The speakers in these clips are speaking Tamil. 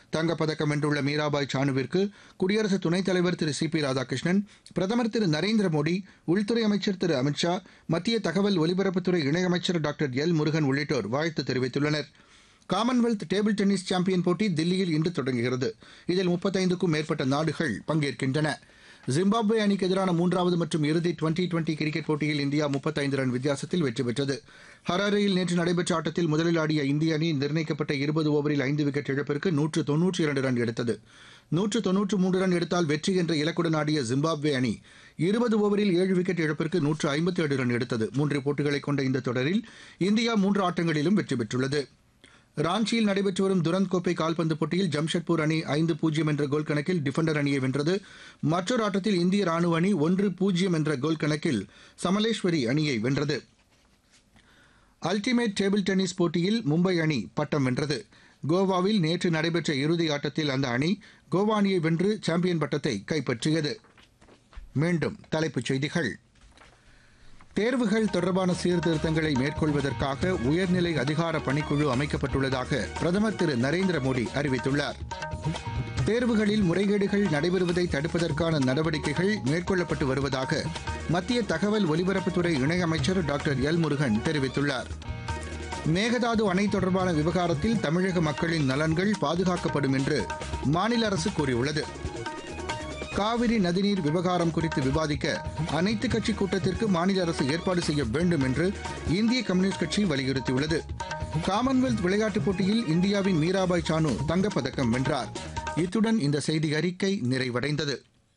தங்கப்பதக்கம் வென்றுள்ள மீராபாய் சானுவிற்கு குடியரசு துணைத் தலைவர் திரு சி பி ராதாகிருஷ்ணன் பிரதமர் திரு நரேந்திர மோடி உள்துறை அமைச்சர் திரு அமித்ஷா மத்திய தகவல் ஒலிபரப்புத்துறை இணையமைச்சர் டாக்டர் எல் முருகன் உள்ளிட்டோர் வாழ்த்து தெரிவித்துள்ளனர் காமன்வெல்த் டேபிள் டென்னிஸ் சாம்பியன் போட்டி தில்லியில் இன்று தொடங்குகிறது இதில் முப்பத்தைந்துக்கும் மேற்பட்ட நாடுகள் பங்கேற்கின்றன ஜிம்பாப்வே அணிக்கு எதிரான மூன்றாவது மற்றும் இறுதி டுவெண்டி டுவெண்டி கிரிக்கெட் போட்டியில் இந்தியா முப்பத்தைந்து ரன் வித்தியாசத்தில் வெற்றி பெற்றது ஹராரேயில் நேற்று நடைபெற்ற ஆட்டத்தில் முதலில் ஆடிய இந்திய அணி நிர்ணயிக்கப்பட்ட இருபது ஓவரில் ஐந்து விக்கெட் இழப்பிற்கு நூற்று தொன்னூற்றி இரண்டு ரன் எடுத்தது நூற்று தொன்னூற்று மூன்று ரன் எடுத்தால் வெற்றி என்ற இலக்குடன் ஆடிய ஜிம்பாப்வே அணி இருபது ஓவரில் ஏழு விக்கெட் இழப்பிற்கு நூற்று ஐம்பத்தி ஏழு ரன் எடுத்தது மூன்று போட்டிகளை கொண்ட இந்த தொடரில் இந்தியா மூன்று ஆட்டங்களிலும் வெற்றி பெற்றுள்ளது ராஞ்சியில் நடைபெற்று வரும் துரந்த் கோப்பை கால்பந்து போட்டியில் ஜம்ஷெட்பூர் அணி ஐந்து பூஜ்ஜியம் என்ற கோல் கணக்கில் டிஃபெண்டர் அணியை வென்றது மற்றொரு ஆட்டத்தில் இந்திய ராணுவ அணி ஒன்று பூஜ்ஜியம் என்ற கோல் கணக்கில் சமலேஸ்வரி அணியை வென்றது அல்டிமேட் டேபிள் டென்னிஸ் போட்டியில் மும்பை அணி பட்டம் வென்றது கோவாவில் நேற்று நடைபெற்ற இறுதி ஆட்டத்தில் அந்த அணி கோவா அணியை வென்று சாம்பியன் பட்டத்தை கைப்பற்றியது மீண்டும் தலைப்புச் செய்திகள் தேர்வுகள் தொடர்பான சீர்திருத்தங்களை மேற்கொள்வதற்காக உயர்நிலை அதிகார பணிக்குழு அமைக்கப்பட்டுள்ளதாக பிரதமர் திரு நரேந்திர மோடி அறிவித்துள்ளார் தேர்வுகளில் முறைகேடுகள் நடைபெறுவதை தடுப்பதற்கான நடவடிக்கைகள் மேற்கொள்ளப்பட்டு வருவதாக மத்திய தகவல் ஒலிபரப்புத்துறை இணையமைச்சர் டாக்டர் எல் முருகன் தெரிவித்துள்ளார் மேகதாது அணை தொடர்பான விவகாரத்தில் தமிழக மக்களின் நலன்கள் பாதுகாக்கப்படும் என்று மாநில அரசு கூறியுள்ளது காவிரி நதிநீர் விவகாரம் குறித்து விவாதிக்க அனைத்து கட்சி கூட்டத்திற்கு மாநில அரசு ஏற்பாடு செய்ய வேண்டும் என்று இந்திய கம்யூனிஸ்ட் கட்சி வலியுறுத்தியுள்ளது காமன்வெல்த் விளையாட்டுப் போட்டியில் இந்தியாவின் மீராபாய் சானு தங்கப்பதக்கம் வென்றார் இத்துடன் இந்த செய்தி அறிக்கை நிறைவடைந்தது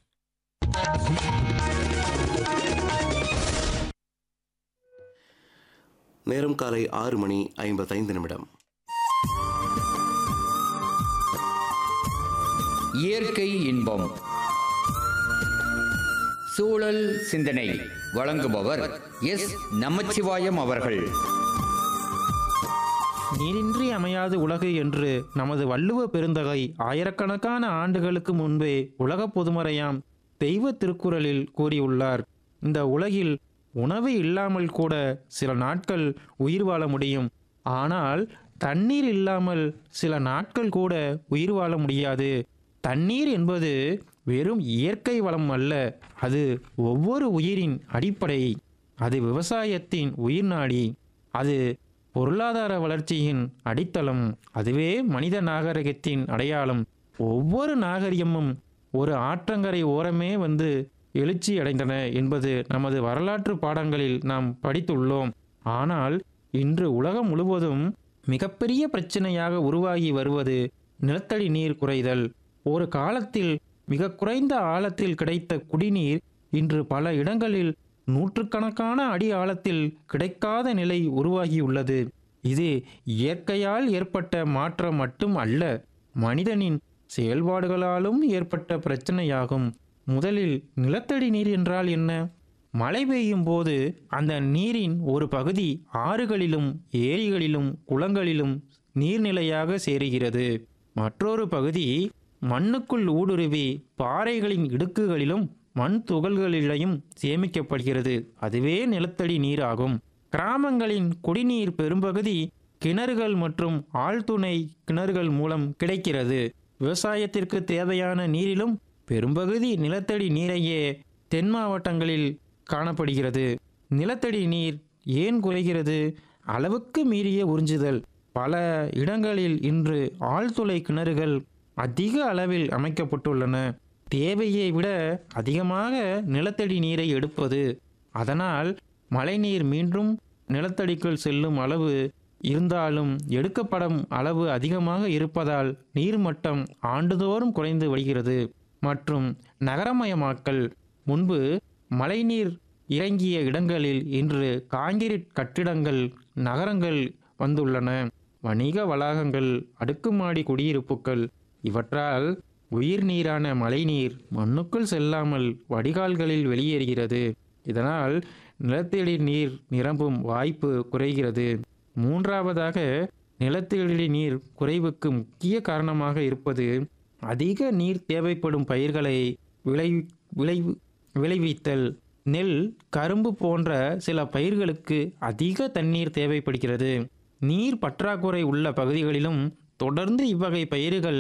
நேரம் காலை ஆறு மணி ஐம்பத்தைந்து நிமிடம் இயற்கை இன்பம் சூழல் சிந்தனை வழங்குபவர் எஸ் நமச்சிவாயம் அவர்கள் நீரின்றி அமையாது உலகு என்று நமது வள்ளுவ பெருந்தகை ஆயிரக்கணக்கான ஆண்டுகளுக்கு முன்பே உலகப் பொதுமறையாம் தெய்வ திருக்குறளில் கூறியுள்ளார் இந்த உலகில் உணவு இல்லாமல் கூட சில நாட்கள் உயிர் வாழ முடியும் ஆனால் தண்ணீர் இல்லாமல் சில நாட்கள் கூட உயிர் வாழ முடியாது தண்ணீர் என்பது வெறும் இயற்கை வளம் அல்ல அது ஒவ்வொரு உயிரின் அடிப்படை அது விவசாயத்தின் உயிர்நாடி அது பொருளாதார வளர்ச்சியின் அடித்தளம் அதுவே மனித நாகரிகத்தின் அடையாளம் ஒவ்வொரு நாகரிகமும் ஒரு ஆற்றங்கரை ஓரமே வந்து எழுச்சி அடைந்தன என்பது நமது வரலாற்று பாடங்களில் நாம் படித்துள்ளோம் ஆனால் இன்று உலகம் முழுவதும் மிகப்பெரிய பிரச்சனையாக உருவாகி வருவது நிலத்தடி நீர் குறைதல் ஒரு காலத்தில் மிக குறைந்த ஆழத்தில் கிடைத்த குடிநீர் இன்று பல இடங்களில் நூற்றுக்கணக்கான அடி ஆழத்தில் கிடைக்காத நிலை உருவாகியுள்ளது இது இயற்கையால் ஏற்பட்ட மாற்றம் மட்டும் அல்ல மனிதனின் செயல்பாடுகளாலும் ஏற்பட்ட பிரச்சனையாகும் முதலில் நிலத்தடி நீர் என்றால் என்ன மழை பெய்யும் போது அந்த நீரின் ஒரு பகுதி ஆறுகளிலும் ஏரிகளிலும் குளங்களிலும் நீர்நிலையாக சேருகிறது மற்றொரு பகுதி மண்ணுக்குள் ஊடுருவி பாறைகளின் இடுக்குகளிலும் மண் துகள்களிலையும் சேமிக்கப்படுகிறது அதுவே நிலத்தடி நீராகும் கிராமங்களின் குடிநீர் பெரும்பகுதி கிணறுகள் மற்றும் ஆழ்துணை கிணறுகள் மூலம் கிடைக்கிறது விவசாயத்திற்கு தேவையான நீரிலும் பெரும்பகுதி நிலத்தடி நீரையே தென் மாவட்டங்களில் காணப்படுகிறது நிலத்தடி நீர் ஏன் குறைகிறது அளவுக்கு மீறிய உறிஞ்சுதல் பல இடங்களில் இன்று ஆழ்துளை கிணறுகள் அதிக அளவில் அமைக்கப்பட்டுள்ளன தேவையை விட அதிகமாக நிலத்தடி நீரை எடுப்பது அதனால் மழைநீர் மீண்டும் நிலத்தடிக்குள் செல்லும் அளவு இருந்தாலும் எடுக்கப்படும் அளவு அதிகமாக இருப்பதால் நீர்மட்டம் ஆண்டுதோறும் குறைந்து வருகிறது மற்றும் நகரமயமாக்கல் முன்பு மழைநீர் இறங்கிய இடங்களில் இன்று காங்கிரீட் கட்டிடங்கள் நகரங்கள் வந்துள்ளன வணிக வளாகங்கள் அடுக்குமாடி குடியிருப்புகள் இவற்றால் உயிர் நீரான மழைநீர் மண்ணுக்குள் செல்லாமல் வடிகால்களில் வெளியேறுகிறது இதனால் நிலத்தடி நீர் நிரம்பும் வாய்ப்பு குறைகிறது மூன்றாவதாக நிலத்தடி நீர் குறைவுக்கு முக்கிய காரணமாக இருப்பது அதிக நீர் தேவைப்படும் பயிர்களை விளை விளை விளைவித்தல் நெல் கரும்பு போன்ற சில பயிர்களுக்கு அதிக தண்ணீர் தேவைப்படுகிறது நீர் பற்றாக்குறை உள்ள பகுதிகளிலும் தொடர்ந்து இவ்வகை பயிர்கள்